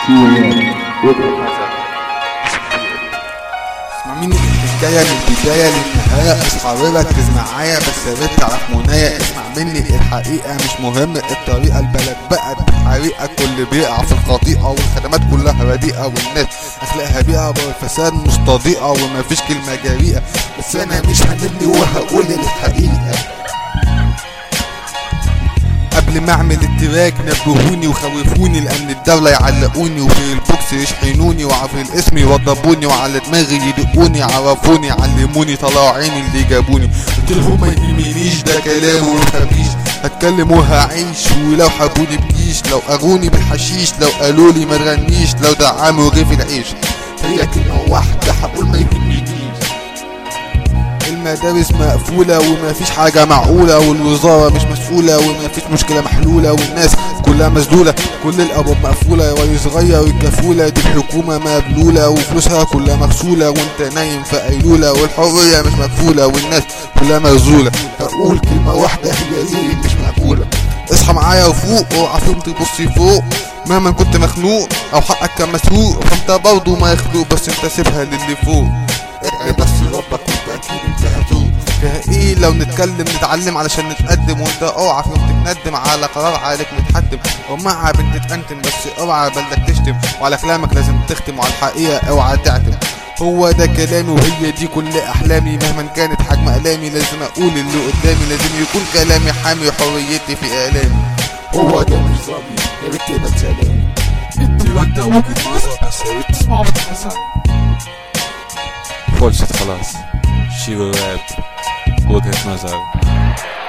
اسمع مني الحكاية من البداية للنهاية اصحى ركز معايا بس يا ريت تعرف منايا اسمع مني الحقيقة مش مهم الطريقة البلد بقت حريقة كل بيقع في الخطيئة والخدمات كلها رديئة والناس اخلاقها بيئة والفساد مش تضيئة ومفيش كلمة جريئة بس انا مش هنملي وهقول الحقيقة قبل ما اعمل التراك نبهوني وخوفوني لان الدولة يعلقوني وفي البوكس يشحنوني وفي الاسم يوضبوني وعلى دماغي يدقوني عرفوني علموني طلعوا عيني اللي جابوني قلت لهم ما يهمنيش ده كلام ومخبيش هتكلم وهعيش ولو حبوني بجيش لو اغوني بالحشيش لو قالوا لي ما تغنيش لو دعموا رغيف العيش هي كلمة واحدة هقول ما يهمنيش المدارس مقفولة ومفيش حاجة معقولة والوزارة مش مسؤولة ومفيش مشكلة محلولة والناس كلها مسدولة كل الأبواب مقفولة ويصغير الكفولة دي الحكومة مبلولة وفلوسها كلها مغسولة وانت نايم في قيلولة والحرية مش مكفولة والناس كلها مغزولة هقول كلمة واحدة هي دي مش مقبولة اصحى معايا وفوق اوعى فيهم تبصي فوق مهما كنت مخنوق او حقك كان مسروق فانت برضه مخلوق بس انت سيبها للي فوق ادعي بس ربك وانت اكيد انت هتوب فيها ايه لو نتكلم نتعلم علشان نتقدم وانت اوعى في يوم تتندم على قرار عليك متحتم ومع بنت تأنتم بس اوعى بلدك تشتم وعلى كلامك لازم تختم وعلى الحقيقة اوعى تعتم هو ده كلامي وهي دي كل احلامي مهما كانت حجم الامي لازم اقول اللي قدامي لازم يكون كلامي حامي حريتي في الامي هو ده نظامي يا ريت تبقى سلام انت وجهة وجهة نظر بس يا ريت تسمعوا بتحزن خلصت خلاص شيرو راب وجهة نظر